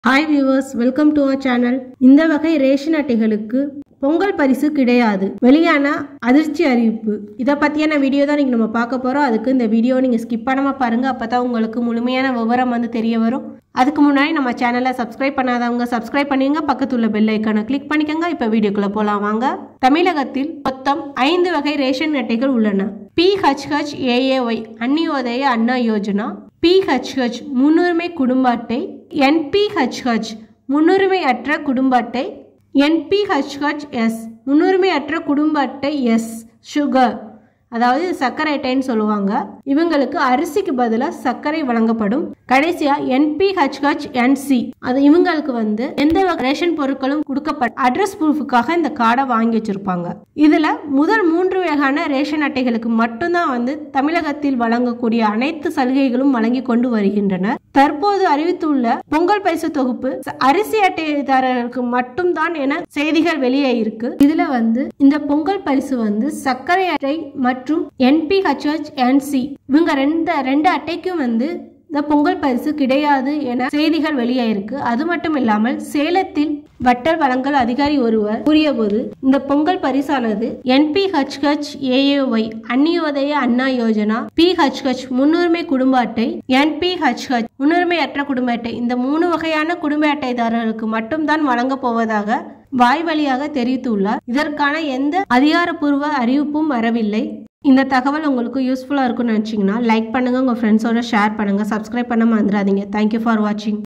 hi viewers welcome to our channel இந்த வகை ration அட்டைகளுக்கு Pongal பரிசு கிடையாது வெளியான அதிர்ச்சி அறிவிப்பு இதை பற்றியான வீடியோ தான் நீங்கள் நம்ம பார்க்க போகிறோம் அதுக்கு இந்த வீடியோ நீங்கள் ஸ்கிப் பண்ணாமல் பாருங்கள் அப்போ தான் உங்களுக்கு முழுமையான விவரம் வந்து தெரிய வரும் அதுக்கு முன்னாடி நம்ம சேனலை சப்ஸ்கிரைப் பண்ணாதவங்க சப்ஸ்கிரைப் பண்ணிங்க பக்கத்துல உள்ள பெல் ஐக்கானை கிளிக் பண்ணிக்கோங்க இப்போ வீடியோக்குள்ளே போகலாம் வாங்க தமிழகத்தில் மொத்தம் ஐந்து வகை ரேஷன் அட்டைகள் உள்ளன PHH AAY Antyodaya Anna Yojana PHH முன்னுரிமை குடும்ப அட்டை என்பிஹெச்ஹெச் முன்னுரிமை அற்ற குடும்ப அட்டை என்பிஹெச்ஹெச்எஸ் முன்னுரிமை அற்ற குடும்ப அட்டை எஸ் சுகர் அதாவது சர்க்கரை அட்டைன்னு சொல்லுவாங்க இவங்களுக்கு அரிசிக்கு பதிலாக சர்க்கரை வழங்கப்படும் கடைசியா என்பிஹெச்ஹெச் என்சி அது இவங்களுக்கு வந்து எந்த வகை ரேஷன் பொருட்களும் கொடுக்கப்பட்ட அட்ரஸ் ப்ரூஃபுக்காக இந்த கார்டை வாங்கி வச்சிருப்பாங்க இதுல முதல் மூன்று வகையான ரேஷன் அட்டைகளுக்கு மட்டும்தான் வந்து தமிழகத்தில் வழங்கக்கூடிய அனைத்து சலுகைகளும் வழங்கி கொண்டு வருகின்றனர் தற்போது அறிவித்துள்ள பொங்கல் பரிசு தொகுப்பு அரிசி அட்டைதாரர்களுக்கு மட்டும்தான் என செய்திகள் வெளியே இருக்கு இதுல வந்து இந்த பொங்கல் பரிசு வந்து சர்க்கரை அட்டை மற்றும் என்பிஹெச்ஹெச் என்சி இவங்க ரெண்டு ரெண்டு அட்டைக்கும் வந்து இந்த பொங்கல் பரிசு கிடையாது என செய்திகள் வெளியாயிருக்கு அது மட்டும் இல்லாமல் சேலத்தில் வட்டல் வழங்கல் அதிகாரி ஒருவர் கூறியபோது இந்த பொங்கல் பரிசானது NPHH AAY Antyodaya Anna Yojana PHH முன்னுரிமை குடும்ப அட்டை என்பிஹெச்ஹெச் முன்னுரிமை அற்ற குடும்ப அட்டை இந்த மூணு வகையான குடும்ப அட்டைதாரர்களுக்கு மட்டும்தான் வழங்கப் போவதாக வாய் வழியாக தெரிவித்துள்ளார் இதற்கான எந்த அதிகாரப்பூர்வ அறிவிப்பும் வரவில்லை இந்த தகவல் உங்களுக்கு யூஸ்ஃபுல்லாக இருக்கும்னு நினச்சிங்கன்னா லைக் பண்ணுங்கள் உங்கள் ஃப்ரெண்ட்ஸோட ஷேர் பண்ணுங்கள் சப்ஸ்கிரைப் பண்ண மறந்துடாதீங்க தேங்க்யூ ஃபார் வாட்சிங்